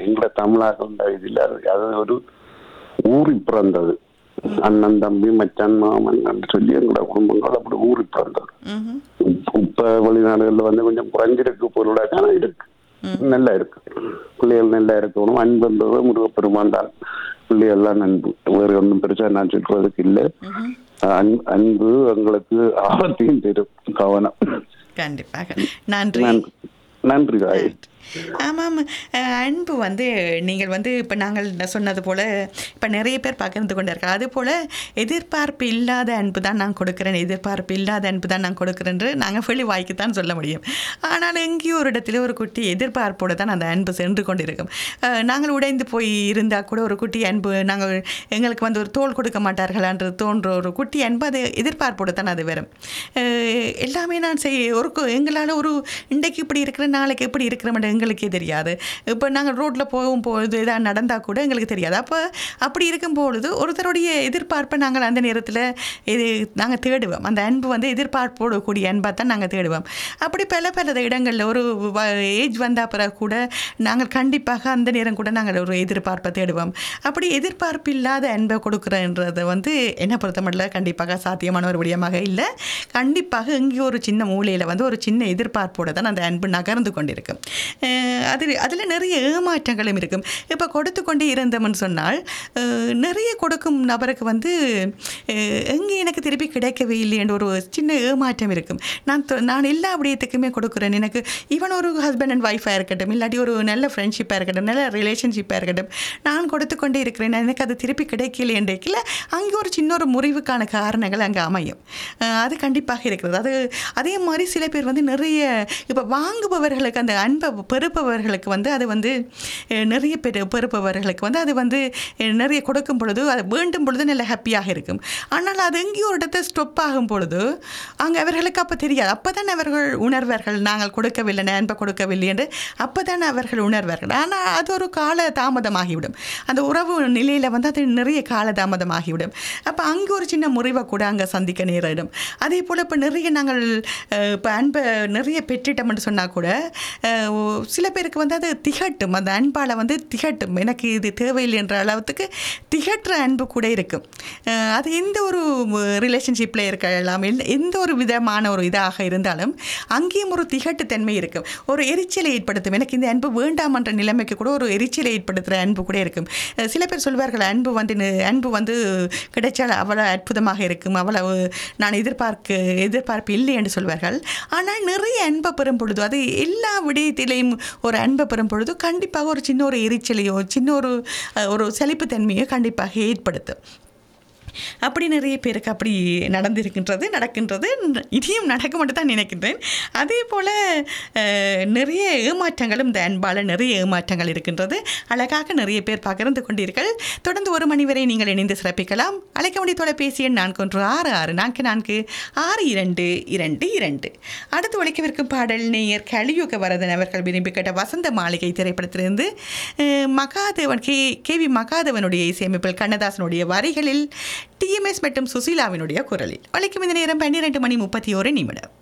எங்களை தமிழாக இதுல அது ஒரு ஊறி பிறந்தது அண்ணன் தம்பி மச்சான் மாமன் என்று சொல்லி எங்களோட குடும்பங்கள் அப்படி ஊறி பிறந்தது ம்ஹும். இப்ப- இப்ப வெளிநாடுகள்ல வந்து கொஞ்சம் குறைஞ்சிருக்கு பொருளா ஆனா இருக்கு நல்லா இருக்கு பிள்ளைகள் நல்லா இருக்கணும் அன்புன்றது முருகப்பெருமான் தான் பிள்ளைகள்லாம் அன்பு வேறு ஒன்றும் பெருசா நான் சொல்றதுக்கு இல்லை ம்ஹும். அன்- அன்பு எங்களுக்கு ஆபத்தையும் தரும் கவனம் கண்டிப்பாக நன்றி நன்றி நன்றி தாய் ஆமாம் அஹ், அன்பு வந்து நீங்கள் வந்து இப்போ நாங்கள் நான் சொன்னது போல் இப்போ நிறைய பேர் பகிர்ந்து கொண்டு இருக்கா அது போல் எதிர்பார்ப்பு இல்லாத அன்பு தான் நான் கொடுக்குறேன் எதிர்பார்ப்பு இல்லாத அன்பு தான் நான் கொடுக்குறேன்று நாங்கள் வெளி வாய்க்கு தான் சொல்ல முடியும் ஆனால் எங்கேயோ ஒரு இடத்துல ஒரு குட்டி எதிர்பார்ப்போடு தான் அந்த அன்பு சென்று கொண்டு இருக்கும் அஹ், நாங்கள் உடைந்து போய் இருந்தால் கூட ஒரு குட்டி அன்பு நாங்கள் எங்களுக்கு வந்து ஒரு தோல் கொடுக்க மாட்டார்களான்றது தோன்ற ஒரு குட்டி அன்பு அது எதிர்பார்ப்போடு தான் அது வரும் அஹ், எல்லாமே நான் செய் ஒரு கு- எங்களால் ஒரு இன்றைக்கு இப்படி இருக்கிற நாளைக்கு எப்படி இருக்கிறோம் எங்களுக்கே தெரியாது இப்போ நாங்கள் ரோட்டில் போகும்பொழுது எதாவது நடந்தால் கூட எங்களுக்கு தெரியாது அப்போ அப்படி இருக்கும்பொழுது ஒருத்தருடைய எதிர்பார்ப்பை நாங்கள் அந்த நேரத்தில் இது நாங்கள் தேடுவோம் அந்த அன்பு வந்து எதிர்பார்ப்போடு கூடிய அன்பாக தான் நாங்கள் தேடுவோம் அப்படி பல பல இடங்களில் ஒரு ஏஜ் வந்த பிறகு கூட நாங்கள் கண்டிப்பாக அந்த நேரம் கூட நாங்கள் ஒரு எதிர்பார்ப்பை தேடுவோம் அப்படி எதிர்பார்ப்பு இல்லாத அன்பை கொடுக்குறன்றது வந்து என்ன பொறுத்தமட்டில் கண்டிப்பாக சாத்தியமான ஒரு விடயமாக இல்லை கண்டிப்பாக எங்கேயோ ஒரு சின்ன மூலையில் வந்து ஒரு சின்ன எதிர்பார்ப்போடு தான் அந்த அன்பு நகர்ந்து கொண்டிருக்கும் அஹ் அது அதில் நிறைய ஏமாற்றங்களும் இருக்கும் இப்போ கொடுத்து கொண்டே இருந்தோம்னு சொன்னால் அஹ் நிறைய கொடுக்கும் நபருக்கு வந்து அஹ் எங்கே எனக்கு திருப்பி கிடைக்கவே இல்லைன்ற ஒரு சின்ன ஏமாற்றம் இருக்கும் நான் தொ- நான் எல்லா விடயத்துக்குமே கொடுக்குறேன் எனக்கு ஈவன் ஒரு ஹஸ்பண்ட் அண்ட் ஒய்ஃபாக இருக்கட்டும் இல்லாட்டி ஒரு நல்ல ஃப்ரெண்ட்ஷிப்பாக இருக்கட்டும் நல்ல ரிலேஷன்ஷிப்பாக இருக்கட்டும் நான் கொடுத்து கொண்டே இருக்கிறேன் எனக்கு அது திருப்பி கிடைக்கல என்றைக்கில் அங்கே ஒரு சின்ன ஒரு முறிவுக்கான காரணங்கள் அங்கே அமையும் அஹ் அது கண்டிப்பாக இருக்கிறது அது அதே மாதிரி சில பேர் வந்து நிறைய இப்போ வாங்குபவர்களுக்கு அந்த அன்பை பெறுப்பவர்களுக்கு வந்து அது வந்து அஹ், நிறைய பேர் பெறுப்பவர்களுக்கு வந்து அது வந்து அஹ், நிறைய கொடுக்கும் பொழுது அது வேண்டும் பொழுது நல்ல ஹாப்பியாக இருக்கும் ஆனால் அது எங்கேயோ ஒரு இடத்துல ஸ்டொப் ஆகும் பொழுது அங்கே அவர்களுக்கு அப்போ தெரியாது அப்போ தான் அவர்கள் உணர்வார்கள் நாங்கள் கொடுக்கவில்லை அன்பை கொடுக்கவில்லை என்று அப்போ தான் அவர்கள் உணர்வார்கள் ஆனால் அது ஒரு கால தாமதமாகிவிடும் அந்த உறவு நிலையில் வந்து அது நிறைய கால தாமதமாகிவிடும் அப்போ அங்கே ஒரு சின்ன முறிவை கூட அங்கே சந்திக்க நேரிடும் அதே போல் இப்போ நிறைய நாங்கள் அஹ், இப்போ அன்பை நிறைய பெற்றுட்டோம்னு சொன்னால் கூட அஹ், ஓ- சில பேருக்கு வந்து அது திகட்டும் அந்த அன்பால் வந்து திகட்டும் எனக்கு இது தேவையில்லை என்ற அளவுக்கு திகட்டுற அன்பு கூட இருக்கும் அஹ், அது எந்த ஒரு ரிலேஷன்ஷிப்பில் இருக்கலாம் எந்த- எந்த ஒரு விதமான ஒரு இதாக இருந்தாலும் அங்கேயும் ஒரு திகட்டுத்தன்மை இருக்கும் ஒரு எரிச்சலை ஏற்படுத்தும் எனக்கு இந்த அன்பு வேண்டாம் என்ற நிலைமைக்கு கூட ஒரு எரிச்சலை ஏற்படுத்துகிற அன்பு கூட இருக்கும் அஹ், சில பேர் சொல்வார்கள் அன்பு வந்து நி- அன்பு வந்து கிடைச்சால் அவ்வளோ அற்புதமாக இருக்கும் அவ்வளவு நான் எதிர்பார்க்க எதிர்பார்ப்பு இல்லை என்று சொல்வார்கள் ஆனால் நிறைய அன்பை பெறும் பொழுது அது எல்லா விடயத்திலையும் ஒரு அன்பை பெறும் பொழுது கண்டிப்பாக ஒரு சின்ன ஒரு எரிச்சலையோ சின்ன ஒரு அஹ், ஒரு சலிப்புத்தன்மையோ கண்டிப்பாக ஏற்படுத்தும் அப்படி நிறைய பேருக்கு அப்படி நடந்திருக்கின்றது நடக்கின்றது இதையும் நடக்க மட்டும் தான் நினைக்கின்றேன் அதே போல் அஹ், நிறைய ஏமாற்றங்களும் இந்த அன்பால் நிறைய ஏமாற்றங்கள் இருக்கின்றது அழகாக நிறைய பேர் பகிர்ந்து கொண்டீர்கள் தொடர்ந்து ஒரு மணி வரை நீங்கள் இணைந்து சிறப்பிக்கலாம் அழைக்க வேண்டிய தொலைபேசி எண் நான்கு ஒன்று ஆறு ஆறு நான்கு நான்கு ஆறு இரண்டு இரண்டு இரண்டு அடுத்து ஒழிக்கவிருக்கும் பாடல் நேயர் கலியுக வரதன் அவர்கள் விரும்பி கேட்ட வசந்த மாளிகை திரைப்படத்திலிருந்து அஹ், மகாதேவன் கே கே வி மகாதேவனுடைய இசையமைப்பில் கண்ணதாசனுடைய வரிகளில் டிஎம்எஸ் மற்றும் சுசீலாவினுடைய குரலில் ஒழிக்கும் இந்த நேரம் பன்னிரெண்டு மணி முப்பத்தி ஒரு நிமிடம்